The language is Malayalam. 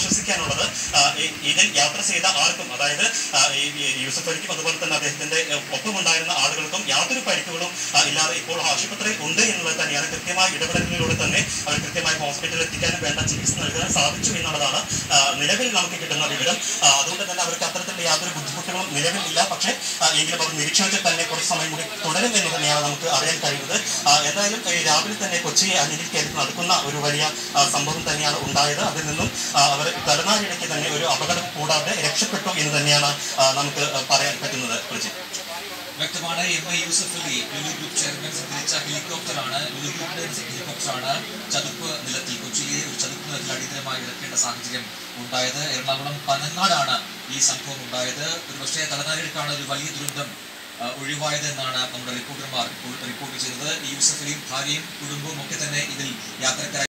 ആശ്വസിക്കാനുള്ളത് ആ, ഈ- ഇതിൽ യാത്ര ചെയ്ത ആർക്കും അതായത് ആ, ഈ ഈ യൂസഫ് അലിക്കും അതുപോലെ തന്നെ അദ്ദേഹത്തിന്റെ ഏഹ്, ഒപ്പമുണ്ടായിരുന്ന ആളുകൾക്കും യാതൊരു പരിക്കുകളും ആ, ഇല്ലാതെ ഇപ്പോൾ ആശുപത്രിയിൽ ഉണ്ട് എന്നുള്ളത് തന്നെയാണ് കൃത്യമായ ഇടപെടലിലൂടെ തന്നെ അവർ കൃത്യമായി ഹോസ്പിറ്റലിൽ എത്തിക്കാനും വേണ്ട ചികിത്സ നൽകാൻ സാധിച്ചു എന്നുള്ളതാണ് ആ, നിലവിൽ നമുക്ക് കിട്ടുന്ന വിവരം ആ, അതുകൊണ്ട് തന്നെ അവർക്ക് അത്തരത്തിലുള്ള യാതൊരു ബുദ്ധിമുട്ടുകളും നിലവിലില്ല പക്ഷേ ആ, എങ്കിലും അവർ നിരീക്ഷണത്തിൽ തന്നെ കുറച്ച് സമയം കൂടി തുടരും എന്ന് തന്നെയാണ് നമുക്ക് അറിയാൻ കഴിയുന്നത് ആ, എന്തായാലും ഈ രാവിലെ തന്നെ കൊച്ചി അനിലിൽ കയറി നടക്കുന്ന ഒരു വലിയ ആ, സംഭവം തന്നെയാണ് ഉണ്ടായത് അതിൽ നിന്നും ആ, അവർ തലനാരിടയ്ക്ക് തന്നെ ഒരു അപകടം കൂടാതെ രക്ഷപ്പെട്ടു എന്ന് തന്നെയാണ് ആ, നമുക്ക് പറയാൻ പറ്റുന്നത് കൊച്ചി വ്യക്തമാണ് എം ഐ യൂസഫ് അലി ലുലു ഗ്രൂപ്പ് ചെയർമാൻ സഞ്ചരിച്ച ഹെലികോപ്റ്ററാണ് ലുലു ഗ്രൂപ്പിന്റെ ഹെലികോപ്റ്ററാണ് ചതുപ്പ് നിലത്തിൽ കൊച്ചിയിലെ ഒരു ചതുപ്പ് നിലത്തിൽ അടിയന്തരമായി ഇറക്കേണ്ട സാഹചര്യം ഉണ്ടായത് എറണാകുളം പനങ്ങാടാണ് ഈ സംഭവം ഉണ്ടായത് ഒരു പക്ഷേ തലനാരിഴക്കാണ് ഒരു വലിയ ദുരന്തം ആ, ഒഴിവായത് എന്നാണ് നമ്മുടെ റിപ്പോർട്ടർമാർ റിപ്പോർട്ട് ചെയ്തത് ഈ യൂസഫ് അലിയും ഭാര്യയും കുടുംബവും ഒക്കെ തന്നെ ഇതിൽ യാത്രക്കാരായി